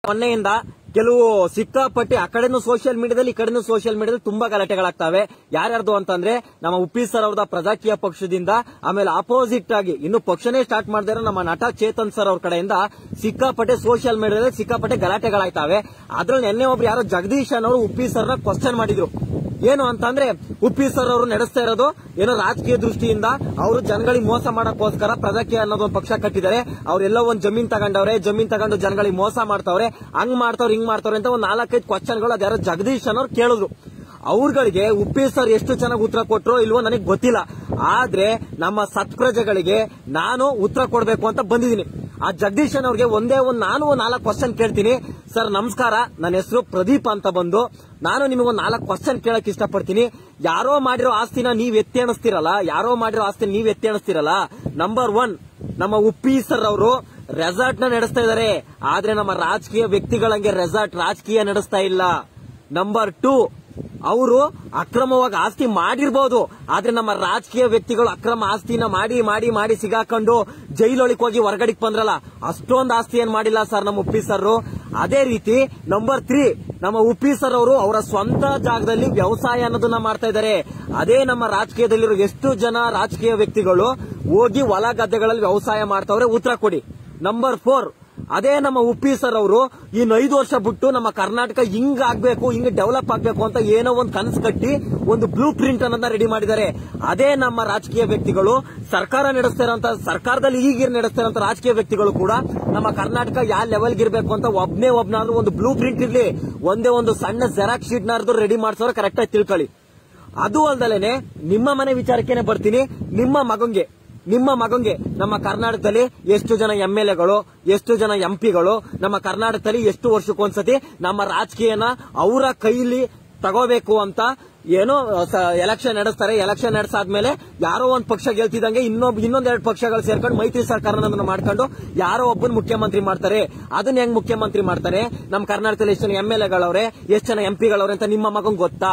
ಮೊನ್ನೆಯಿಂದ ಕೆಲವು ಸಿಕ್ಕಾಪಟ್ಟೆ ಆ ಕಡೆನೂ ಸೋಷಿಯಲ್ ಮೀಡಿಯಾದಲ್ಲಿ ಈ ಕಡೆನೂ ಸೋಷಿಯಲ್ ಮೀಡಿಯಾದಲ್ಲಿ ತುಂಬಾ ಗಲಾಟೆಗಳಾಗ್ತವೆ ಯಾರ್ಯಾರ್ದು ಅಂತಂದ್ರೆ ನಮ್ಮ ಉಪ್ಪಿ ಸರ್ ಅವ್ರದ ಪ್ರಜಾಕೀಯ ಪಕ್ಷದಿಂದ ಆಮೇಲೆ ಅಪೋಸಿಟ್ ಆಗಿ ಇನ್ನು ಪಕ್ಷನೇ ಸ್ಟಾರ್ಟ್ ಮಾಡಿದ್ರೆ ನಮ್ಮ ನಟ ಚೇತನ್ ಸರ್ ಅವ್ರ ಕಡೆಯಿಂದ ಸಿಕ್ಕಾಪಟ್ಟೆ ಸೋಷಿಯಲ್ ಮೀಡಿಯಾದಲ್ಲಿ ಸಿಕ್ಕಾಪಟ್ಟೆ ಗಲಾಟೆಗಳಾಯ್ತವೆ ಅದ್ರಲ್ಲಿ ನಿನ್ನೆ ಒಬ್ರು ಯಾರೋ ಜಗದೀಶ್ ಅನ್ನೋರು ಉಪ್ಪಿ ಸರ್ನ ಕ್ವಶನ್ ಮಾಡಿದ್ರು ಏನು ಅಂತಂದ್ರೆ ಉಪ್ಪಿ ಸರ್ ಅವರು ನಡೆಸ್ತಾ ಇರೋದು ಏನೋ ರಾಜಕೀಯ ದೃಷ್ಟಿಯಿಂದ ಅವರು ಜನಗಳಿಗೆ ಮೋಸ ಮಾಡಕ್ಕೋಸ್ಕರ ಪ್ರಜಾಕೀಯ ಅನ್ನೋದು ಒಂದು ಪಕ್ಷ ಕಟ್ಟಿದ್ದಾರೆ ಅವ್ರೆಲ್ಲ ಒಂದ್ ಜಮೀನ್ ತಗೊಂಡವ್ರೆ ಜಮೀನ್ ತಗೊಂಡು ಜನಗಳಿಗೆ ಮೋಸ ಮಾಡ್ತಾವ್ರೆ ಹಂಗ್ ಮಾಡ್ತಾವ್ರೆ ಹಿಂಗ್ ಮಾಡ್ತಾವ್ರೆ ಅಂತ ಒಂದ್ ನಾಲ್ಕೈದು ಕ್ವಶನ್ಗಳು ಅದ್ಯಾರೋ ಜಗದೀಶ್ ಅನ್ನೋರು ಕೇಳಿದ್ರು ಅವ್ರಗಳಿಗೆ ಉಪ್ಪಿ ಸರ್ ಎಷ್ಟು ಚೆನ್ನಾಗಿ ಉತ್ತರ ಕೊಟ್ರೋ ಇಲ್ವೋ ನನಗೆ ಗೊತ್ತಿಲ್ಲ ಆದ್ರೆ ನಮ್ಮ ಸತ್ಪ್ರಜೆಗಳಿಗೆ ನಾನು ಉತ್ತರ ಕೊಡ್ಬೇಕು ಅಂತ ಬಂದಿದ್ದೀನಿ ಆ ಜಗದೀಶ್ ಅವ್ರಿಗೆ ಒಂದೇ ಒಂದ್ ನಾನು ಒಂದ್ ನಾಲ್ಕು ಕ್ವಶನ್ ಕೇಳ್ತೀನಿ ಸರ್ ನಮಸ್ಕಾರ ನನ್ನ ಹೆಸರು ಪ್ರದೀಪ್ ಅಂತ ಬಂದು ನಾನು ನಿಮಗೆ ಒಂದ್ ನಾಲ್ಕು ಕ್ವಶನ್ ಕೇಳಕ್ ಇಷ್ಟಪಡ್ತೀನಿ ಯಾರೋ ಮಾಡಿರೋ ಆಸ್ತಿನ ನೀವ್ ಎತ್ತಿ ಅಣಿಸ್ತಿರಲ್ಲ ಯಾರೋ ಮಾಡಿರೋ ಆಸ್ತಿನ ನೀವ್ ಎತ್ತಿ ಅಣಿಸ್ತಿರಲ್ಲ ನಂಬರ್ ಒನ್ ನಮ್ಮ ಉಪ್ಪಿ ಸರ್ ಅವರು ರೆಸಾರ್ಟ್ ನ ನಡೆಸ್ತಾ ಇದಾರೆ ಆದ್ರೆ ನಮ್ಮ ರಾಜಕೀಯ ವ್ಯಕ್ತಿಗಳಂಗೆ ರೆಸಾರ್ಟ್ ರಾಜಕೀಯ ನಡೆಸ್ತಾ ಇಲ್ಲ ನಂಬರ್ ಟೂ ಅವರು ಅಕ್ರಮವಾಗಿ ಆಸ್ತಿ ಮಾಡಿರ್ಬೋದು ಆದ್ರೆ ನಮ್ಮ ರಾಜಕೀಯ ವ್ಯಕ್ತಿಗಳು ಅಕ್ರಮ ಆಸ್ತಿನ ಮಾಡಿ ಮಾಡಿ ಮಾಡಿ ಸಿಗಾಕೊಂಡು ಜೈಲೊಳಗೆ ಹೋಗಿ ಹೊರಗಡೆಗೆ ಬಂದ್ರಲ್ಲ ಅಷ್ಟೊಂದು ಆಸ್ತಿ ಏನ್ ಮಾಡಿಲ್ಲ ಸರ್ ನಮ್ಮ ಉಪ್ಪಿ ಸರ್ ಅದೇ ರೀತಿ ನಂಬರ್ ತ್ರೀ ನಮ್ಮ ಉಪ್ಪಿ ಸರ್ ಅವರು ಅವರ ಸ್ವಂತ ಜಾಗದಲ್ಲಿ ವ್ಯವಸಾಯ ಅನ್ನೋದನ್ನ ಮಾಡ್ತಾ ಇದ್ದಾರೆ ಅದೇ ನಮ್ಮ ರಾಜಕೀಯದಲ್ಲಿರೋ ಎಷ್ಟು ಜನ ರಾಜಕೀಯ ವ್ಯಕ್ತಿಗಳು ಹೋಗಿ ಹೊಲ ಗದ್ದೆಗಳಲ್ಲಿ ವ್ಯವಸಾಯ ಮಾಡ್ತಾವ್ರೆ ಉತ್ತರ ಕೊಡಿ ನಂಬರ್ ಫೋರ್ ಅದೇ ನಮ್ಮ ಉಪ್ಪಿ ಸರ್ ಅವರು ಇನ್ನು ಐದು ವರ್ಷ ಬಿಟ್ಟು ನಮ್ಮ ಕರ್ನಾಟಕ ಹಿಂಗ್ ಆಗ್ಬೇಕು ಹಿಂಗ್ ಡೆವಲಪ್ ಆಗ್ಬೇಕು ಅಂತ ಏನೋ ಒಂದು ಕನಸು ಕಟ್ಟಿ ಒಂದು ಬ್ಲೂ ಪ್ರಿಂಟ್ ಅನ್ನೋದನ್ನ ರೆಡಿ ಮಾಡಿದ್ದಾರೆ ಅದೇ ನಮ್ಮ ರಾಜಕೀಯ ವ್ಯಕ್ತಿಗಳು ಸರ್ಕಾರ ನಡೆಸ್ತಾ ಇರೋಂತ ಸರ್ಕಾರದಲ್ಲಿ ಈಗ ನಡೆಸ್ತಾ ಇರೋಂತ ರಾಜಕೀಯ ವ್ಯಕ್ತಿಗಳು ಕೂಡ ನಮ್ಮ ಕರ್ನಾಟಕ ಯಾವ ಲೆವೆಲ್ಗೆ ಇರಬೇಕು ಅಂತ ಒಬ್ನೇ ಒಬ್ನಾದ್ರೂ ಒಂದು ಬ್ಲೂ ಪ್ರಿಂಟ್ ಇರ್ಲಿ ಒಂದೇ ಒಂದು ಸಣ್ಣ ಜೆರಾಕ್ಸ್ ಶೀಟ್ ನಾರ್ದು ರೆಡಿ ಮಾಡ್ಸೋರು ಕರೆಕ್ಟ್ ಆಗಿ ತಿಳ್ಕೊಳ್ಳಿ ಅದು ಅಲ್ದಲೇನೆ ನಿಮ್ಮ ಮನೆ ವಿಚಾರಕ್ಕೇನೆ ಬರ್ತೀನಿ ನಿಮ್ಮ ಮಗಂಗೆ ನಿಮ್ಮ ಮಗಂಗೆ ನಮ್ಮ ಕರ್ನಾಟಕದಲ್ಲಿ ಎಷ್ಟು ಜನ ಎಂ ಎಲ್ ಎಗಳು ಎಷ್ಟು ಜನ ಎಂ ಪಿಗಳು ನಮ್ಮ ಕರ್ನಾಟಕದಲ್ಲಿ ಎಷ್ಟು ವರ್ಷಕ್ಕೊಂದ್ಸತಿ ನಮ್ಮ ರಾಜಕೀಯನ ಅವರ ಕೈಲಿ ತಗೋಬೇಕು ಅಂತ ಏನೋ ಎಲೆಕ್ಷನ್ ನಡೆಸ್ತಾರೆ ಎಲೆಕ್ಷನ್ ನಡೆಸಾದ್ಮೇಲೆ ಯಾರೋ ಒಂದ್ ಪಕ್ಷ ಗೆಲ್ತಿದಂಗೆ ಇನ್ನೊಬ್ ಇನ್ನೊಂದೆರಡು ಪಕ್ಷಗಳು ಸೇರ್ಕೊಂಡು ಮೈತ್ರಿ ಸರ್ಕಾರನ ಮಾಡ್ಕೊಂಡು ಯಾರೋ ಒಬ್ಬನ್ ಮುಖ್ಯಮಂತ್ರಿ ಮಾಡ್ತಾರೆ ಅದನ್ನ ಹೆಂಗ್ ಮುಖ್ಯಮಂತ್ರಿ ಮಾಡ್ತಾರೆ ನಮ್ಮ ಕರ್ನಾಟಕದಲ್ಲಿ ಎಷ್ಟು ಜನ ಎಂ ಎಲ್ ಎಗಳವ್ರೆ ಎಷ್ಟು ಜನ ಎಂ ಪಿಗಳವ್ರೆ ಅಂತ ನಿಮ್ಮ ಮಗಂಗ್ ಗೊತ್ತಾ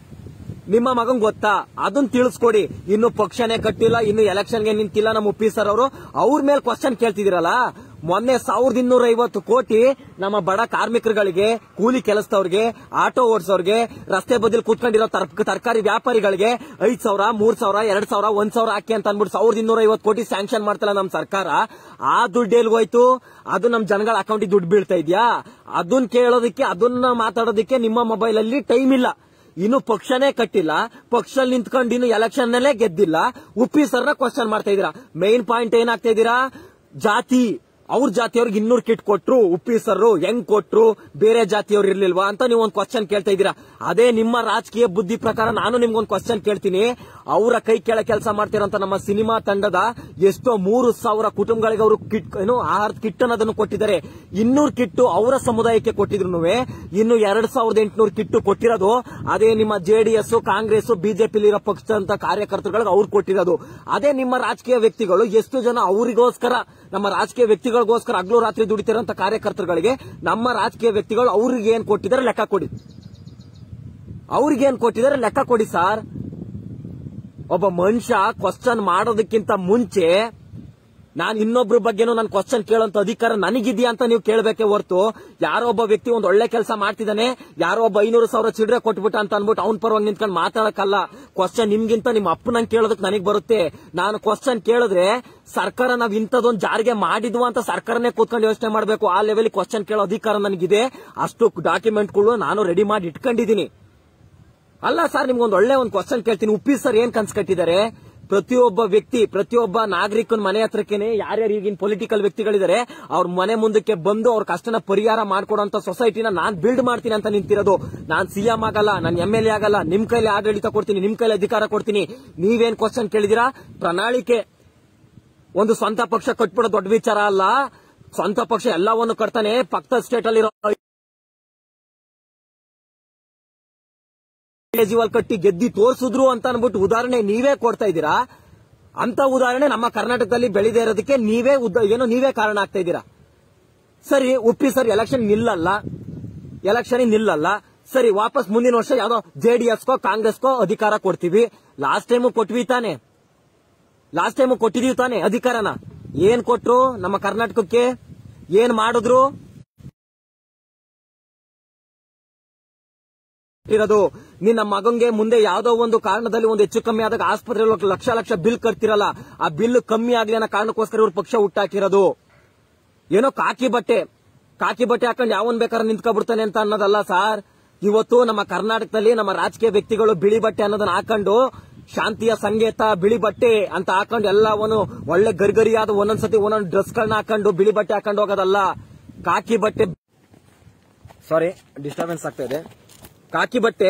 ನಿಮ್ಮ ಮಗನ್ ಗೊತ್ತಾ ಅದನ್ನ ತಿಳಿಸ್ಕೊಡಿ ಇನ್ನು ಪಕ್ಷನೇ ಕಟ್ಟಿಲ್ಲ ಇನ್ನು ಎಲೆಕ್ಷನ್ಗೆ ನಿಂತಿಲ್ಲ ನಮ್ಮ ಉಪ್ಪಿ ಸರ್ ಅವರು ಅವ್ರ ಮೇಲೆ ಕ್ವಶನ್ ಕೇಳ್ತಿದಿರಲ್ಲ ಮೊನ್ನೆ ಸಾವಿರದ ಇನ್ನೂರ ಐವತ್ತು ಕೋಟಿ ನಮ್ಮ ಬಡ ಕಾರ್ಮಿಕರುಗಳಿಗೆ ಕೂಲಿ ಕೆಲಸದವ್ರಿಗೆ ಆಟೋ ಓಡಿಸೋರ್ಗೆ ರಸ್ತೆ ಬದಿಲ್ ಕೂತ್ಕೊಂಡಿರೋ ತರಕಾರಿ ವ್ಯಾಪಾರಿಗಳಿಗೆ ಐದ್ ಸಾವಿರ ಮೂರ್ ಸಾವಿರ ಎರಡ್ ಸಾವಿರ ಒಂದ್ ಸಾವಿರ ಹಾಕಿ ಅಂತ ಅನ್ಬಿಟ್ಟು ಸಾವಿರದ ಇನ್ನೂರ ಐವತ್ತು ಕೋಟಿ ಸ್ಯಾಂಕ್ಷನ್ ಮಾಡ್ತಲ್ಲ ನಮ್ಮ ಸರ್ಕಾರ ಆ ದುಡ್ಡು ಎಲ್ಗೋಯ್ತು ಅದು ನಮ್ ಜನಗಳ ಅಕೌಂಟಿಗೆ ದುಡ್ಡು ಬೀಳ್ತಾ ಇದೆಯಾ ಅದನ್ನ ಕೇಳೋದಕ್ಕೆ ಅದನ್ನ ಮಾತಾಡೋದಕ್ಕೆ ನಿಮ್ಮ ಮೊಬೈಲ್ ಅಲ್ಲಿ ಟೈಮ್ ಇಲ್ಲ ಇನ್ನು ಪಕ್ಷನೇ ಕಟ್ಟಿಲ್ಲ ಪಕ್ಷದಲ್ಲಿ ನಿಂತ್ಕೊಂಡು ಇನ್ನು ಎಲೆಕ್ಷನ್ ನಲ್ಲೇ ಗೆದ್ದಿಲ್ಲ ಉಪ್ಪಿ ಸರ್ನ ಕ್ವಶನ್ ಮಾಡ್ತಾ ಇದೀರಾ ಮೈನ್ ಪಾಯಿಂಟ್ ಏನಾಗ್ತಾ ಇದೀರಾ ಜಾತಿ ಅವ್ರ ಜಾತಿಯವ್ರಿಗೆ ಇನ್ನೂರು ಕಿಟ್ ಕೊಟ್ರು ಉಪ್ಪಿ ಸರ್ರು ಹೆಂಗ್ ಕೊಟ್ರು ಬೇರೆ ಜಾತಿಯವ್ರು ಇರ್ಲಿಲ್ವಾ ಅಂತ ನೀವು ಒಂದು ಕ್ವಶನ್ ಕೇಳ್ತಾ ಇದೀರಾ ಅದೇ ನಿಮ್ಮ ರಾಜಕೀಯ ಬುದ್ಧಿ ಪ್ರಕಾರ ನಾನು ನಿಮ್ಗೊಂದು ಕ್ವಶನ್ ಕೇಳ್ತೀನಿ ಅವರ ಕೈ ಕೆಳ ಕೆಲಸ ಮಾಡ್ತಿರೋಂತ ನಮ್ಮ ಸಿನಿಮಾ ತಂಡದ ಎಷ್ಟೋ ಮೂರು ಸಾವಿರ ಕುಟುಂಬಗಳಿಗೆ ಅವರು ಕಿಟ್ ಏನು ಆಹಾರದ ಕಿಟ್ ಅನ್ನೋದನ್ನು ಕೊಟ್ಟಿದ್ದಾರೆ ಇನ್ನೂರು ಕಿಟ್ಟು ಅವರ ಸಮುದಾಯಕ್ಕೆ ಕೊಟ್ಟಿದ್ರು ಇನ್ನು ಎರಡ್ ಸಾವಿರದ ಎಂಟುನೂರು ಕಿಟ್ಟು ಕೊಟ್ಟಿರೋದು ಅದೇ ನಿಮ್ಮ ಜೆಡಿಎಸ್ ಕಾಂಗ್ರೆಸ್ ಬಿಜೆಪಿ ಇರೋ ಪಕ್ಷದಂತ ಕಾರ್ಯಕರ್ತರುಗಳಿಗೆ ಅವ್ರು ಕೊಟ್ಟಿರೋದು ಅದೇ ನಿಮ್ಮ ರಾಜಕೀಯ ವ್ಯಕ್ತಿಗಳು ಎಷ್ಟು ಜನ ಅವರಿಗೋಸ್ಕರ ನಮ್ಮ ರಾಜಕೀಯ ವ್ಯಕ್ತಿಗಳಿಗೋಸ್ಕರ ಹಗ್ಲು ರಾತ್ರಿ ದುಡಿತಿರೋಂತ ಕಾರ್ಯಕರ್ತರುಗಳಿಗೆ ನಮ್ಮ ರಾಜಕೀಯ ವ್ಯಕ್ತಿಗಳು ಅವ್ರಿಗೆ ಏನ್ ಕೊಟ್ಟಿದ್ದಾರೆ ಲೆಕ್ಕ ಕೊಡಿ ಅವ್ರಿಗೆ ಏನ್ ಕೊಟ್ಟಿದ್ದಾರೆ ಲೆಕ್ಕ ಕೊಡಿ ಸರ್ ಒಬ್ಬ ಮನುಷ್ಯ ಕ್ವಶನ್ ಮಾಡೋದಕ್ಕಿಂತ ಮುಂಚೆ ನಾನು ಇನ್ನೊಬ್ರ ಬಗ್ಗೆನೂ ನಾನು ಕ್ವಶನ್ ಕೇಳೋಂತ ಅಧಿಕಾರ ನನಗಿದ್ಯಾ ಅಂತ ನೀವು ಕೇಳಬೇಕೆ ಹೊರತು ಯಾರೋ ಒಬ್ಬ ವ್ಯಕ್ತಿ ಒಂದು ಒಳ್ಳೆ ಕೆಲಸ ಮಾಡ್ತಿದ್ದಾನೆ ಯಾರೋ ಒಬ್ಬ ಐನೂರು ಸಾವಿರ ಚಿಲ್ಲರೆ ಕೊಟ್ಬಿಟ್ಟ ಅಂತ ಅನ್ಬಿಟ್ಟು ಅವ್ನ ಪರವಾಗಿ ನಿಂತ್ಕೊಂಡು ಮಾತಾಡಕ್ಕಲ್ಲ ಕ್ವಶನ್ ನಿಮ್ಗಿಂತ ನಿಮ್ಮ ಅಪ್ಪನಂಗ್ ಕೇಳೋದಕ್ಕೆ ನನಗೆ ಬರುತ್ತೆ ನಾನು ಕ್ವಶನ್ ಕೇಳಿದ್ರೆ ಸರ್ಕಾರ ನಾವ್ ಇಂಥದೊಂದು ಜಾರಿಗೆ ಮಾಡಿದ್ವಾ ಅಂತ ಸರ್ಕಾರನೇ ಕೂತ್ಕೊಂಡು ಯೋಚನೆ ಮಾಡಬೇಕು ಆ ಲೆವೆಲ್ ಕ್ವಶನ್ ಕೇಳೋ ಅಧಿಕಾರ ನನಗಿದೆ ಅಷ್ಟು ಡಾಕ್ಯುಮೆಂಟ್ಗಳು ನಾನು ರೆಡಿ ಮಾಡಿ ಇಟ್ಕೊಂಡಿದ್ದೀನಿ ಅಲ್ಲ ಸರ್ ನಿಮ್ಗೊಂದು ಒಳ್ಳೆ ಒಂದು ಕ್ವಶನ್ ಕೇಳ್ತೀನಿ ಉಪ್ಪಿ ಸರ್ ಏನ್ ಕನ್ಸ್ ಕಟ್ಟಿದ್ದಾರೆ ಪ್ರತಿಯೊಬ್ಬ ವ್ಯಕ್ತಿ ಪ್ರತಿಯೊಬ್ಬ ನಾಗರಿಕನ ಮನೆ ಹತ್ರಕ್ಕೇನೆ ಯಾರ್ಯಾರು ಈಗಿನ ಪೊಲಿಟಿಕಲ್ ವ್ಯಕ್ತಿಗಳಿದ್ದಾರೆ ಅವ್ರ ಮನೆ ಮುಂದಕ್ಕೆ ಬಂದು ಅವ್ರ ಕಷ್ಟನ ಪರಿಹಾರ ಮಾಡ್ಕೊಡೋಂತ ಸೊಸೈಟಿನ ನಾನ್ ಬಿಲ್ಡ್ ಮಾಡ್ತೀನಿ ಅಂತ ನಿಂತಿರೋದು ನಾನ್ ಸಿಎಂ ಆಗಲ್ಲ ನಾನ್ ಎಂ ಎಲ್ ಎ ಆಗಲ್ಲ ನಿಮ್ ಕೈಲಿ ಆಡಳಿತ ಕೊಡ್ತೀನಿ ನಿಮ್ ಕೈಲಿ ಅಧಿಕಾರ ಕೊಡ್ತೀನಿ ನೀವೇನ್ ಕ್ವಶನ್ ಕೇಳಿದಿರಾ ಪ್ರಣಾಳಿಕೆ ಒಂದು ಸ್ವಂತ ಪಕ್ಷ ಕಟ್ಬಿಡೋ ದೊಡ್ಡ ವಿಚಾರ ಅಲ್ಲ ಸ್ವಂತ ಪಕ್ಷ ಎಲ್ಲವನ್ನು ಕಟ್ತಾನೆ ಪಕ್ಕದ ಸ್ಟೇಟ್ ಅಲ್ಲಿರೋ ಕೇಜ್ರಿವಾಲ್ ಕಟ್ಟಿ ಗೆದ್ದಿ ತೋರ್ಸಿದ್ರು ಅಂತ ಅನ್ಬಿಟ್ಟು ಉದಾಹರಣೆ ನೀವೇ ಕೊಡ್ತಾ ಇದ್ದೀರಾ ಅಂತ ಉದಾಹರಣೆ ನಮ್ಮ ಕರ್ನಾಟಕದಲ್ಲಿ ಬೆಳೆದೇ ಇರೋದಕ್ಕೆ ನೀವೇ ಉದ್ದ- ಏನೋ ನೀವೇ ಕಾರಣ ಆಗ್ತಾ ಇದ್ದೀರಾ ಸರಿ ಉಪ್ಪಿ ಸರ್ ಎಲೆಕ್ಷನ್ ನಿಲ್ಲಲ್ಲ ಎಲೆಕ್ಷನ್ ನಿಲ್ಲಲ್ಲ ಸರಿ ವಾಪಸ್ ಮುಂದಿನ ವರ್ಷ ಯಾವ್ದೋ ಜೆಡಿಎಸ್ಕೋ ಕಾಂಗ್ರೆಸ್ಕೋ ಅಧಿಕಾರ ಕೊಡ್ತೀವಿ ಲಾಸ್ಟ್ ಟೈಮು ಕೊಟ್ವಿ ತಾನೆ ಲಾಸ್ಟ್ ಟೈಮು ಕೊಟ್ಟಿದೀವಿ ತಾನೆ ಅಧಿಕಾರನ ಏನ್ ಕೊಟ್ರು ನಮ್ಮ ಕರ್ನಾಟಕಕ್ಕೆ ಏನ್ ಮಾಡಿದ್ರು ಇರೋದು ನಿನ್ನ ಮಗಂಗೆ ಮುಂದೆ ಯಾವ್ದೋ ಒಂದು ಕಾರಣದಲ್ಲಿ ಒಂದು ಹೆಚ್ಚು ಕಮ್ಮಿ ಆದಾಗ ಆಸ್ಪತ್ರೆಯಲ್ಲಿ ಹೋಗಿ ಲಕ್ಷ ಲಕ್ಷ ಬಿಲ್ ಕಟ್ತಿರಲ್ಲ ಆ ಬಿಲ್ ಕಮ್ಮಿ ಆಗ್ಲಿ ಅನ್ನೋ ಕಾರಣಕ್ಕೋಸ್ಕರ ಇವ್ರು ಪಕ್ಷ ಹುಟ್ಟಾಕಿರೋದು ಏನೋ ಕಾಕಿ ಬಟ್ಟೆ ಕಾಕಿ ಬಟ್ಟೆ ಹಾಕೊಂಡು ಯಾವನ್ ಬೇಕಾದ್ರೆ ನಿಂತ್ಕೊಬಿಡ್ತಾನೆ ಅಂತ ಅನ್ನೋದಲ್ಲ ಸಾರ್ ಇವತ್ತು ನಮ್ಮ ಕರ್ನಾಟಕದಲ್ಲಿ ನಮ್ಮ ರಾಜಕೀಯ ವ್ಯಕ್ತಿಗಳು ಬಿಳಿ ಬಟ್ಟೆ ಅನ್ನೋದನ್ನ ಹಾಕೊಂಡು ಶಾಂತಿಯ ಸಂಕೇತ ಬಿಳಿ ಬಟ್ಟೆ ಅಂತ ಹಾಕೊಂಡು ಎಲ್ಲವನ್ನು ಒಳ್ಳೆ ಗರಿಗರಿಯಾದ ಒಂದೊಂದ್ಸತಿ ಒಂದೊಂದು ಡ್ರೆಸ್ ಗಳನ್ನ ಹಾಕೊಂಡು ಬಿಳಿ ಬಟ್ಟೆ ಹಾಕೊಂಡು ಹೋಗೋದಲ್ಲ ಕಾಕಿ ಬಟ್ಟೆ ಸಾರಿ ಡಿಸ್ಟರ್ಬೆನ್ಸ್ ಆಗ್ತಾ ಇದೆ ಕಾಕಿ ಬಟ್ಟೆ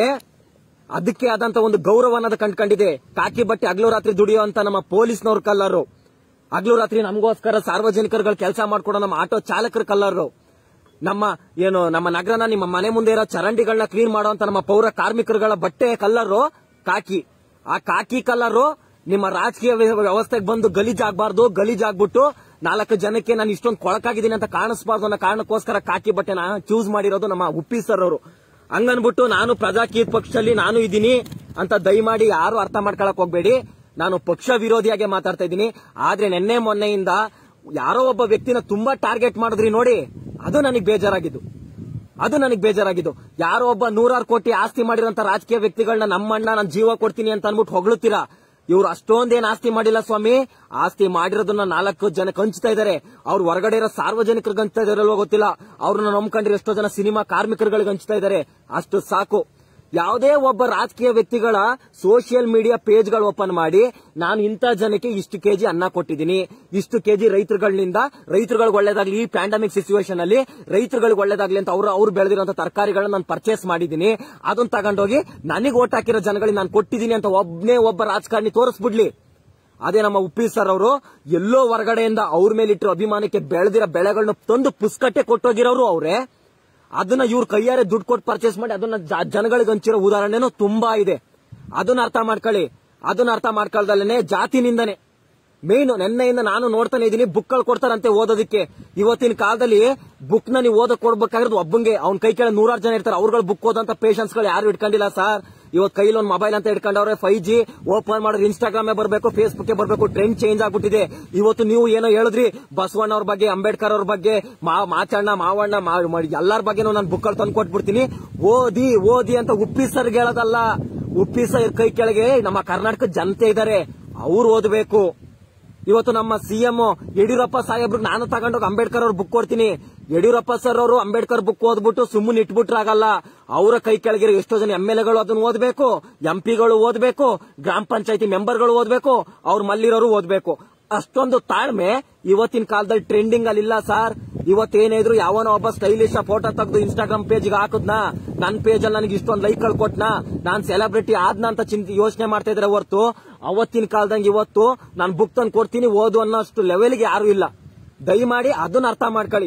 ಅದಕ್ಕೆ ಆದಂತ ಒಂದು ಗೌರವ ಅನ್ನೋದು ಕಂಡ್ಕೊಂಡಿದೆ ಕಾಕಿ ಬಟ್ಟೆ ಹಗಲು ರಾತ್ರಿ ದುಡಿಯುವಂತ ನಮ್ಮ ಪೊಲೀಸ್ನವ್ರ ಕಲ್ಲರು ಹಗಲು ರಾತ್ರಿ ನಮಗೋಸ್ಕರ ಸಾರ್ವಜನಿಕರುಗಳು ಕೆಲಸ ಮಾಡ್ಕೊಡೋ ನಮ್ಮ ಆಟೋ ಚಾಲಕರ ಕಲ್ಲರು ನಮ್ಮ ಏನು ನಮ್ಮ ನಗರನ ನಿಮ್ಮ ಮನೆ ಮುಂದೆ ಇರೋ ಚರಂಡಿಗಳನ್ನ ಕ್ಲೀನ್ ಮಾಡುವಂತ ನಮ್ಮ ಪೌರ ಕಾರ್ಮಿಕರುಗಳ ಬಟ್ಟೆ ಕಲ್ಲರು ಕಾಕಿ ಆ ಕಾಕಿ ಕಲ್ಲರು ನಿಮ್ಮ ರಾಜಕೀಯ ವ್ಯ- ವ್ಯವಸ್ಥೆಗೆ ಬಂದು ಗಲೀಜಾಗಬಾರ್ದು ಗಲೀಜಾಗ್ಬಿಟ್ಟು ನಾಲ್ಕು ಜನಕ್ಕೆ ನಾನು ಇಷ್ಟೊಂದು ಕೊಳಕಾಗಿದ್ದೀನಿ ಅಂತ ಕಾಣಿಸ್ಬಾರ್ದು ಅನ್ನೋ ಕಾರಣಕ್ಕೋಸ್ಕರ ಕಾಕಿ ಬಟ್ಟೆನ ಚೂಸ್ ಮಾಡಿರೋದು ನಮ್ಮ ಉಪ್ಪಿ ಸರ್ ಅವರು ಹಂಗನ್ಬಿಟ್ಟು ನಾನು ಪ್ರಜಾಕೀಯ ಪಕ್ಷದಲ್ಲಿ ನಾನು ಇದ್ದೀನಿ ಅಂತ ದಯಮಾಡಿ ಯಾರು ಅರ್ಥ ಮಾಡ್ಕೊಳಕ್ ಹೋಗ್ಬೇಡಿ ನಾನು ಪಕ್ಷ ವಿರೋಧಿಯಾಗಿ ಮಾತಾಡ್ತಾ ಇದ್ದೀನಿ ಆದ್ರೆ ನಿನ್ನೆ ಮೊನ್ನೆಯಿಂದ ಯಾರೋ ಒಬ್ಬ ವ್ಯಕ್ತಿನ ತುಂಬಾ ಟಾರ್ಗೆಟ್ ಮಾಡಿದ್ರಿ ನೋಡಿ ಅದು ನನಗೆ ಬೇಜಾರಾಗಿದ್ದು ಅದು ನನಗೆ ಬೇಜಾರಾಗಿದ್ದು ಯಾರೋ ಒಬ್ಬ ನೂರಾರು ಕೋಟಿ ಆಸ್ತಿ ಮಾಡಿರೋಂತ ರಾಜಕೀಯ ವ್ಯಕ್ತಿಗಳನ್ನ ನಮ್ಮಣ್ಣ ನಾನು ಜೀವ ಕೊಡ್ತೀನಿ ಅಂತ ಅನ್ಬಿಟ್ಟು ಹೊಗಳುತ್ತೀರಾ ಇವ್ರು ಅಷ್ಟೊಂದೇನ್ ಆಸ್ತಿ ಮಾಡಿಲ್ಲ ಸ್ವಾಮಿ ಆಸ್ತಿ ಮಾಡಿರೋದನ್ನ ನಾಲ್ಕು ಜನಕ್ಕೆ ಹಂಚ್ತಾ ಇದಾರೆ ಅವ್ರು ಹೊರಗಡೆ ಇರೋ ಸಾರ್ವಜನಿಕರಿಗೆ ಹಂಚ್ತಾ ಇದಾರಲ್ವೋ ಗೊತ್ತಿಲ್ಲ ಅವ್ರನ್ನ ನಂಬ್ಕೊಂಡ್ರೆ ಎಷ್ಟೋ ಜನ ಸಿನಿಮಾ ಕಾರ್ಮಿಕರುಗಳಿಗೆ ಹಂಚ್ತಾ ಇದಾರೆ ಅಷ್ಟು ಸಾಕು ಯಾವುದೇ ಒಬ್ಬ ರಾಜಕೀಯ ವ್ಯಕ್ತಿಗಳ ಸೋಷಿಯಲ್ ಮೀಡಿಯಾ ಪೇಜ್ಗಳು ಓಪನ್ ಮಾಡಿ ನಾನು ಇಂಥ ಜನಕ್ಕೆ ಇಷ್ಟು ಕೆಜಿ ಅನ್ನ ಕೊಟ್ಟಿದ್ದೀನಿ ಇಷ್ಟು ಕೆಜಿ ರೈತರುಗಳಿಂದ ರೈತರುಗಳಿಗೆ ಒಳ್ಳೇದಾಗ್ಲಿ ಈ ಪ್ಯಾಂಡಮಿಕ್ ಸಿಚುವೇಶನ್ ಅಲ್ಲಿ ರೈತರುಗಳಿಗೆ ಒಳ್ಳೇದಾಗ್ಲಿ ಅಂತ ಅವರು ಅವ್ರು ಬೆಳೆದಿರುವಂತ ತರಕಾರಿಗಳನ್ನ ನಾನು ಪರ್ಚೇಸ್ ಮಾಡಿದ್ದೀನಿ ಅದನ್ನ ತಗೊಂಡೋಗಿ ನನಗೆ ಓಟ್ ಹಾಕಿರೋ ಜನಗಳಿಗೆ ನಾನು ಕೊಟ್ಟಿದ್ದೀನಿ ಅಂತ ಒಬ್ಬನೇ ಒಬ್ಬ ರಾಜಕಾರಣಿ ತೋರಿಸ್ಬಿಡ್ಲಿ ಅದೇ ನಮ್ಮ ಉಪ್ಪಿ ಸರ್ ಅವರು ಎಲ್ಲೋ ಹೊರಗಡೆಯಿಂದ ಅವ್ರ ಮೇಲೆ ಇಟ್ಟಿರೋ ಅಭಿಮಾನಕ್ಕೆ ಬೆಳೆದಿರೋ ಬೆಳೆಗಳನ್ನ ತಂದು ಪುಸ್ಕಟ್ಟೆ ಕೊಟ್ಟೋಗಿರೋರು ಅವರೇ ಅದನ್ನ ಇವ್ರ ಕೈಯಾರೆ ದುಡ್ಡು ಕೊಟ್ಟು ಪರ್ಚೇಸ್ ಮಾಡಿ ಅದನ್ನ ಜ- ಜನಗಳಿಗೆ ಹಂಚಿರೋ ಉದಾಹರಣೆನೂ ತುಂಬಾ ಇದೆ ಅದನ್ನ ಅರ್ಥ ಮಾಡ್ಕೊಳ್ಳಿ ಅದನ್ನ ಅರ್ಥ ಮಾಡ್ಕೊಳ್ದಲ್ಲೇ ಜಾತಿನಿಂದನೇ ಮೇನ್ ನೆನ್ನೆಯಿಂದ ನಾನು ನೋಡ್ತಾನೆ ಇದೀನಿ ಬುಕ್ಗಳು ಕೊಡ್ತಾರಂತೆ ಓದೋದಕ್ಕೆ ಇವತ್ತಿನ ಕಾಲದಲ್ಲಿ ಬುಕ್ ನ ನೀವು ಓದಕ್ ಕೊಡ್ಬೇಕಾಗಿರೋದು ಒಬ್ಬಂಗೆ ಅವ್ನ ಕೈ ಕೆಳಗೆ ನೂರಾರು ಜನ ಇರ್ತಾರೆ ಅವ್ರುಗಳು ಬುಕ್ ಓದಂತ ಪೇಷನ್ಸ್ ಗಳು ಯಾರು ಇಟ್ಕೊಂಡಿಲ್ಲ ಸರ್ ಇವತ್ತು ಕೈಲಿ ಒಂದು ಮೊಬೈಲ್ ಅಂತ ಇಟ್ಕೊಂಡವ್ರೆ ಫೈವ್ ಜಿ ಓಪನ್ ಮಾಡಿದ್ರೆ ಇನ್ಸ್ಟಾಗ್ರಾಮ್ ಬರಬೇಕು ಫೇಸ್ಬುಕ್ ಬರಬೇಕು ಟ್ರೆಂಡ್ ಚೇಂಜ್ ಆಗ್ಬಿಟ್ಟಿದೆ ಇವತ್ತು ನೀವು ಏನೋ ಹೇಳಿದ್ರಿ ಬಸವಣ್ಣ ಅವ್ರ ಬಗ್ಗೆ ಅಂಬೇಡ್ಕರ್ ಅವ್ರ ಬಗ್ಗೆ ಮಾ- ಮಾಚಣ್ಣ ಮಾವಣ್ಣ ಮಾ- ಮ- ಎಲ್ಲಾರ ಬಗ್ಗೆನೂ ನಾನು ಬುಕ್ ತಂದು ಕೊಟ್ಬಿಡ್ತೀನಿ ಓದಿ ಓದಿ ಅಂತ ಉಪ್ಪಿ ಸರ್ಗೆ ಹೇಳೋದಲ್ಲ ಉಪ್ಪಿ ಸರ್ ಕೈ ಕೆಳಗೆ ನಮ್ಮ ಕರ್ನಾಟಕ ಜನತೆ ಇದ್ದಾರೆ ಅವ್ರು ಓದಬೇಕು ಇವತ್ತು ನಮ್ಮ ಸಿಎಂ ಯಡಿಯೂರಪ್ಪ ಸಾಹೇಬ್ರಿಗೆ ನಾನು ತಗೊಂಡೋಗಿ ಅಂಬೇಡ್ಕರ್ ಅವ್ರ ಬುಕ್ ಕೊಡ್ತೀನಿ ಯಡಿಯೂರಪ್ಪ ಸರ್ ಅವರು ಅಂಬೇಡ್ಕರ್ ಬುಕ್ ಓದ್ಬಿಟ್ಟು ಸುಮ್ಮನೆ ಇಟ್ಬಿಟ್ರಾಗಲ್ಲ ಅವರ ಕೈ ಕೆಳಗಿರೋ ಎಷ್ಟೋ ಜನ ಎಂ ಎಲ್ ಎಗಳು ಅದನ್ನ ಓದಬೇಕು ಎಂ ಪಿಗಳು ಓದಬೇಕು ಗ್ರಾಮ ಪಂಚಾಯತಿ ಮೆಂಬರ್ಗಳು ಓದಬೇಕು ಅವ್ರ ಮಲ್ಲಿರೋರು ಓದಬೇಕು ಅಷ್ಟೊಂದು ತಾಳ್ಮೆ ಇವತ್ತಿನ ಕಾಲದಲ್ಲಿ ಟ್ರೆಂಡಿಂಗ್ ಅಲ್ಲಿ ಇಲ್ಲ ಸರ್ ಇವತ್ತೇನಿದ್ರು ಯಾವನೋ ಒಬ್ಬ ಸ್ಟೈಲಿಶ್ ಫೋಟೋ ತೆಗೆದು ಇನ್ಸ್ಟಾಗ್ರಾಮ್ ಪೇಜ್ಗೆ ಹಾಕದ್ನಾ ನನ್ನ ಪೇಜ್ ಅಲ್ಲಿ ನನಗೆ ಇಷ್ಟೊಂದು ಲೈಕ್ ಕೊಟ್ನಾ ನಾನ್ ಸೆಲೆಬ್ರಿಟಿ ಆದ್ನ ಅಂತ ಚಿಂತೆ ಯೋಚನೆ ಮಾಡ್ತಾ ಇದ್ರೆ ಹೊರತು ಅವತ್ತಿನ ಕಾಲದಂಗೆ ಇವತ್ತು ನಾನು ಬುಕ್ ತಂದು ಕೊಡ್ತೀನಿ ಓದು ಅನ್ನೋಷ್ಟು ಲೆವೆಲ್ಗೆ ಯಾರು ಇಲ್ಲ ದಯಮಾಡಿ ಅದನ್ನ ಅರ್ಥ ಮಾಡ್ಕೊಳ್ಳಿ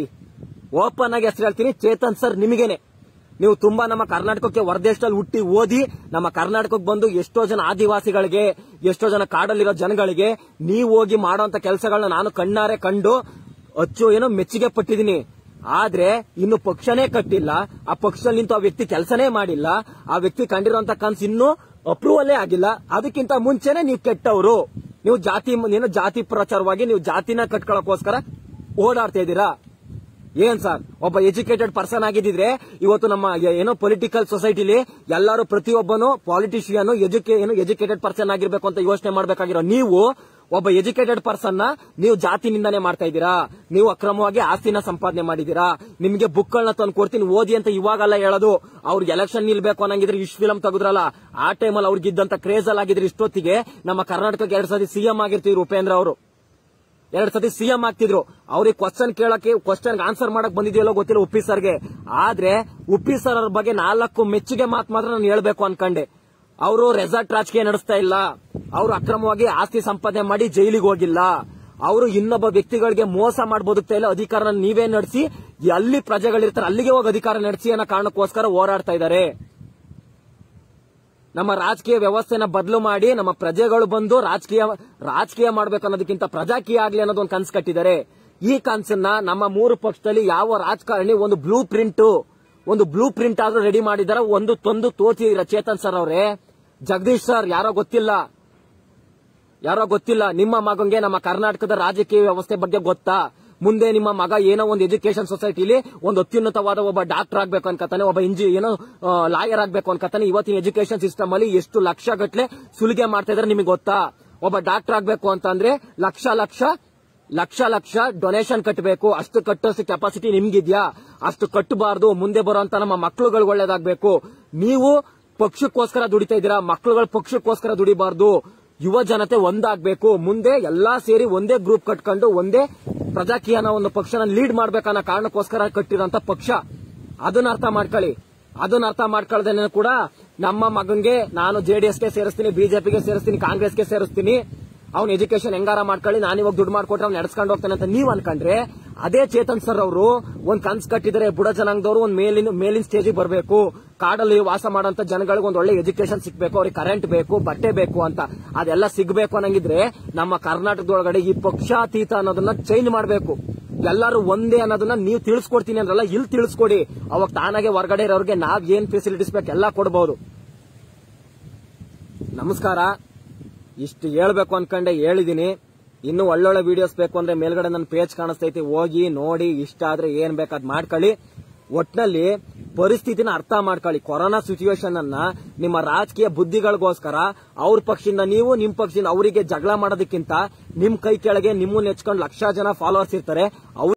ಓಪನ್ ಆಗಿ ಹೆಸರು ಹೇಳ್ತೀನಿ ಚೇತನ್ ಸರ್ ನಿಮಗೇನೆ ನೀವು ತುಂಬಾ ನಮ್ಮ ಕರ್ನಾಟಕಕ್ಕೆ ಹೊರದೇಶದಲ್ಲಿ ಹುಟ್ಟಿ ಓದಿ ನಮ್ಮ ಕರ್ನಾಟಕಕ್ಕೆ ಬಂದು ಎಷ್ಟೋ ಜನ ಆದಿವಾಸಿಗಳಿಗೆ ಎಷ್ಟೋ ಜನ ಕಾಡಲ್ಲಿರೋ ಜನಗಳಿಗೆ ನೀವು ಹೋಗಿ ಮಾಡೋಂತ ಕೆಲಸಗಳನ್ನ ನಾನು ಕಣ್ಣಾರೆ ಕಂಡು ಅಚ್ಚು ಏನೋ ಮೆಚ್ಚುಗೆ ಪಟ್ಟಿದ್ದೀನಿ ಆದ್ರೆ ಇನ್ನು ಪಕ್ಷನೇ ಕಟ್ಟಿಲ್ಲ ಆ ಪಕ್ಷದಲ್ಲಿ ನಿಂತು ಆ ವ್ಯಕ್ತಿ ಕೆಲಸನೇ ಮಾಡಿಲ್ಲ ಆ ವ್ಯಕ್ತಿ ಕಂಡಿರುವಂತ ಕನ್ಸು ಇನ್ನೂ ಅಪ್ರೂವಲ್ಲೇ ಆಗಿಲ್ಲ ಅದಕ್ಕಿಂತ ಮುಂಚೆನೆ ನೀವು ಕೆಟ್ಟವರು ನೀವು ಜಾತಿ ಏನೋ ಜಾತಿ ಪ್ರಚಾರವಾಗಿ ನೀವು ಜಾತಿನ ಕಟ್ಕೊಳ್ಳೋಕೋಸ್ಕರ ಓಡಾಡ್ತಾ ಇದ್ದೀರಾ ಏನ್ ಸರ್ ಒಬ್ಬ ಎಜುಕೇಟೆಡ್ ಪರ್ಸನ್ ಆಗಿದ್ರೆ ಇವತ್ತು ನಮ್ಮ ಯ- ಏನೋ ಪೊಲಿಟಿಕಲ್ ಸೊಸೈಟಿಲಿ ಎಲ್ಲರೂ ಪ್ರತಿಯೊಬ್ಬನು ಪಾಲಿಟಿಷಿಯನ್ ಎಜುಕೇ ಏನು ಎಜುಕೇಟೆಡ್ ಪರ್ಸನ್ ಆಗಿರ್ಬೇಕು ಅಂತ ಯೋಚನೆ ಮಾಡ್ಬೇಕಾಗಿರೋ ನೀವು ಒಬ್ಬ ಎಜುಕೇಟೆಡ್ ಪರ್ಸನ್ ನ ನೀವು ಜಾತಿನಿಂದಾನೇ ಮಾಡ್ತಾ ಇದ್ದೀರಾ ನೀವು ಅಕ್ರಮವಾಗಿ ಆಸ್ತಿನ ಸಂಪಾದನೆ ಮಾಡಿದೀರಾ ನಿಮಗೆ ಬುಕ್ಗಳನ್ನ ತಂದು ಕೊಡ್ತೀನಿ ಓದಿ ಅಂತ ಇವಾಗಲ್ಲ ಹೇಳೋದು ಅವ್ರಿಗೆ ಎಲೆಕ್ಷನ್ ನಿಲ್ಬೇಕು ಅನ್ನಂಗಿದ್ರೆ ಇಷ್ಟು ಫಿಲಂ ತೆಗೆದ್ರಲ್ಲ ಆ ಟೈಮಲ್ಲಿ ಅವ್ರಿಗೆ ಇದ್ದಂತ ಕ್ರೇಜ್ ಅಲ್ಲಿ ಆಗಿದ್ರೆ ಇಷ್ಟೊತ್ತಿಗೆ ನಮ್ಮ ಕರ್ನಾಟಕಕ್ಕೆ ಎರಡ್ ಸತಿ ಸಿಎಂ ಆಗಿರ್ತೀವಿ ಉಪೇಂದ್ರ ಅವರು ಎರಡ್ ಸತಿ ಸಿಎಂ ಆಗ್ತಿದ್ರು ಅವ್ರಿಗೆ ಕ್ವಶನ್ ಕೇಳಕ್ಕೆ ಕ್ವಶನ್ ಆನ್ಸರ್ ಮಾಡಕ್ ಬಂದಿದೆಯಲ್ಲೋ ಗೊತ್ತಿಲ್ಲ ಉಪ್ಪಿ ಸರ್ಗೆ ಆದ್ರೆ ಉಪ್ಪಿ ಸರ್ ಅವ್ರ ಬಗ್ಗೆ ನಾಲ್ಕು ಮೆಚ್ಚುಗೆ ಮಾತು ಮಾತ್ರ ನಾನು ಹೇಳ್ಬೇಕು ಅನ್ಕಂಡೆ ಅವರು ರೆಸಾರ್ಟ್ ರಾಜಕೀಯ ನಡೆಸ್ತಾ ಇಲ್ಲ ಅವರು ಅಕ್ರಮವಾಗಿ ಆಸ್ತಿ ಸಂಪಾದನೆ ಮಾಡಿ ಜೈಲಿಗೆ ಹೋಗಿಲ್ಲ ಅವರು ಇನ್ನೊಬ್ಬ ವ್ಯಕ್ತಿಗಳಿಗೆ ಮೋಸ ಮಾಡಿ ಬದುಕ್ತಾ ಇಲ್ಲ ಅಧಿಕಾರನ ನೀವೇ ನಡೆಸಿ ಅಲ್ಲಿ ಪ್ರಜೆಗಳಿರ್ತಾರೆ ಅಲ್ಲಿಗೆ ಹೋಗಿ ಅಧಿಕಾರ ನಡೆಸಿ ಅನ್ನೋ ಕಾರಣಕ್ಕೋಸ್ಕರ ಹೋರಾಡ್ತಾ ಇದ್ದಾರೆ ನಮ್ಮ ರಾಜಕೀಯ ವ್ಯವಸ್ಥೆನ ಬದಲು ಮಾಡಿ ನಮ್ಮ ಪ್ರಜೆಗಳು ಬಂದು ರಾಜಕೀಯ ರಾಜಕೀಯ ಮಾಡ್ಬೇಕು ಅನ್ನೋದಕ್ಕಿಂತ ಪ್ರಜಾಕೀಯ ಆಗ್ಲಿ ಅನ್ನೋದು ಒಂದು ಕನ್ಸು ಕಟ್ಟಿದ್ದಾರೆ ಈ ಕನ್ಸನ್ನ ನಮ್ಮ ಮೂರು ಪಕ್ಷದಲ್ಲಿ ಯಾವ ರಾಜಕಾರಣಿ ಒಂದು ಬ್ಲೂ ಪ್ರಿಂಟ್ ಒಂದು ಬ್ಲೂ ಪ್ರಿಂಟ್ ಆದ್ರೂ ರೆಡಿ ಮಾಡಿದಾರ ಒಂದು ತೊಂದು ತೋಚಿದಿರ ಚೇತನ್ ಸರ್ ಅವರೇ ಜಗದೀಶ್ ಸರ್ ಯಾರೋ ಗೊತ್ತಿಲ್ಲ ಯಾರೋ ಗೊತ್ತಿಲ್ಲ ನಿಮ್ಮ ಮಗಂಗೆ ನಮ್ಮ ಕರ್ನಾಟಕದ ರಾಜಕೀಯ ವ್ಯವಸ್ಥೆ ಬಗ್ಗೆ ಗೊತ್ತಾ ಮುಂದೆ ನಿಮ್ಮ ಮಗ ಏನೋ ಒಂದು ಎಜುಕೇಶನ್ ಸೊಸೈಟಿಲಿ ಒಂದು ಅತ್ಯುನ್ನತವಾದ ಒಬ್ಬ ಡಾಕ್ಟರ್ ಆಗ್ಬೇಕು ಅನ್ಕತಾನೆ ಒಬ್ಬ ಇಂಜಿ ಏನೋ ಲಾಯರ್ ಆಗ್ಬೇಕು ಅನ್ಕತಾನೆ ಇವತ್ತಿನ ಎಜುಕೇಶನ್ ಸಿಸ್ಟಮ್ ಅಲ್ಲಿ ಎಷ್ಟು ಲಕ್ಷ ಗಟ್ಲೆ ಸುಲಿಗೆ ಮಾಡ್ತಾ ಇದ್ರೆ ನಿಮಗೆ ಗೊತ್ತಾ ಒಬ್ಬ ಡಾಕ್ಟರ್ ಆಗ್ಬೇಕು ಅಂತಂದ್ರೆ ಲಕ್ಷ ಲಕ್ಷ ಲಕ್ಷ ಲಕ್ಷ ಡೊನೇಷನ್ ಕಟ್ಟಬೇಕು ಅಷ್ಟು ಕಟ್ಟೋಷ್ಟು ಕೆಪಾಸಿಟಿ ನಿಮ್ಗಿದ್ಯಾ ಅಷ್ಟು ಕಟ್ಟಬಾರ್ದು ಮುಂದೆ ಬರುವಂತ ನಮ್ಮ ಮಕ್ಕಳುಗಳು ಒಳ್ಳೇದಾಗ್ಬೇಕು ನೀವು ಪಕ್ಷಕ್ಕೋಸ್ಕರ ದುಡಿತಾ ಇದ್ದೀರಾ ಮಕ್ಕಳುಗಳ ಪಕ್ಷಕ್ಕೋಸ್ಕರ ದುಡಿಬಾರ್ದು ಯುವ ಜನತೆ ಒಂದಾಗ್ಬೇಕು ಮುಂದೆ ಎಲ್ಲಾ ಸೇರಿ ಒಂದೇ ಗ್ರೂಪ್ ಕಟ್ಕೊಂಡು ಒಂದೇ ಪ್ರಜಾಕೀಯನ ಒಂದು ಪಕ್ಷನ ಲೀಡ್ ಮಾಡ್ಬೇಕನ್ನೋ ಕಾರಣಕ್ಕೋಸ್ಕರ ಕಟ್ಟಿರೋಂತ ಪಕ್ಷ ಅದನ್ನ ಅರ್ಥ ಮಾಡ್ಕೊಳ್ಳಿ ಅದನ್ನ ಅರ್ಥ ಮಾಡ್ಕೊಳ್ದೇನೆ ಕೂಡ ನಮ್ಮ ಮಗನ್ಗೆ ನಾನು ಜೆಡಿಎಸ್ಗೆ ಸೇರಿಸ್ತೀನಿ ಬಿಜೆಪಿಗೆ ಸೇರಿಸ್ತೀನಿ ಕಾಂಗ್ರೆಸ್ಗೆ ಸೇರಿಸ್ತೀನಿ ಅವ್ನ ಎಜುಕೇಶನ್ ಹೆಂಗಾರ ಮಾಡ್ಕೊಳ್ಳಿ ನಾನು ಇವಾಗ ದುಡ್ಡು ಮಾಡ್ಕೊಟ್ರೆ ಅವ್ನು ನಡೆಸ್ಕೊಂಡು ಹೋಗ್ತಾನೆ ಅಂತ ನೀವ್ ಅನ್ಕೊಂಡ್ರೆ ಅದೇ ಚೇತನ್ ಸರ್ ಅವರು ಒಂದ್ ಕನ್ಸ್ ಕಟ್ಟಿದರೆ ಬುಡ ಜನಾಂಗದವರು ಒಂದ್ ಮೇಲಿನ ಮೇಲಿನ ಸ್ಟೇಜಿಗೆ ಬರಬೇಕು ಕಾಡಲ್ಲಿ ವಾಸ ಮಾಡೋಂತ ಜನಗಳಿಗೆ ಒಂದ್ ಒಳ್ಳೆ ಎಜುಕೇಶನ್ ಸಿಗ್ಬೇಕು ಅವ್ರಿಗೆ ಕರೆಂಟ್ ಬೇಕು ಬಟ್ಟೆ ಬೇಕು ಅಂತ ಅದೆಲ್ಲ ಸಿಗ್ಬೇಕು ಅನ್ನಂಗಿದ್ರೆ ನಮ್ಮ ಕರ್ನಾಟಕದೊಳಗಡೆ ಈ ಪಕ್ಷಾತೀತ ಅನ್ನೋದನ್ನ ಚೇಂಜ್ ಮಾಡಬೇಕು ಎಲ್ಲರೂ ಒಂದೇ ಅನ್ನೋದನ್ನ ನೀವು ತಿಳಿಸ್ಕೊಡ್ತೀನಿ ಅಂದ್ರಲ್ಲ ಇಲ್ಲಿ ತಿಳಿಸ್ಕೊಡಿ ಅವಾಗ ತಾನಾಗೆ ಹೊರಗಡೆ ಇರೋರಿಗೆ ನಾವ್ ಏನ್ ಫೆಸಿಲಿಟೀಸ್ ಬೇಕು ಎಲ್ಲ ಕೊಡಬಹುದು ನಮಸ್ಕಾರ ಇಷ್ಟು ಹೇಳ್ಬೇಕು ಅನ್ಕೊಂಡೆ ಹೇಳಿದೀನಿ ಇನ್ನು ಒಳ್ಳೊಳ್ಳೆ ವಿಡಿಯೋಸ್ ಬೇಕು ಅಂದ್ರೆ ಮೇಲ್ಗಡೆ ನನ್ನ ಪೇಜ್ ಕಾಣಿಸ್ತೈತಿ ಹೋಗಿ ನೋಡಿ ಇಷ್ಟ ಆದ್ರೆ ಏನ್ ಬೇಕಾದ್ ಮಾಡ್ಕೊಳ್ಳಿ ಒಟ್ನಲ್ಲಿ ಪರಿಸ್ಥಿತಿನ ಅರ್ಥ ಮಾಡ್ಕೊಳ್ಳಿ ಕೊರೋನಾ ಸಿಚುವೇಶನ್ ಅನ್ನ ನಿಮ್ಮ ರಾಜಕೀಯ ಬುದ್ಧಿಗಳಿಗೋಸ್ಕರ ಅವ್ರ ಪಕ್ಷದಿಂದ ನೀವು ನಿಮ್ ಪಕ್ಷದಿಂದ ಅವರಿಗೆ ಜಗಳ ಮಾಡೋದಕ್ಕಿಂತ ನಿಮ್ ಕೈ ಕೆಳಗೆ ನಿಮ್ಮನ್ನ ನೆಚ್ಕೊಂಡು ಲಕ್ಷ ಜನ ಫಾಲೋವರ್ಸ್ ಇರ್ತಾರೆ ಅವ್ರ್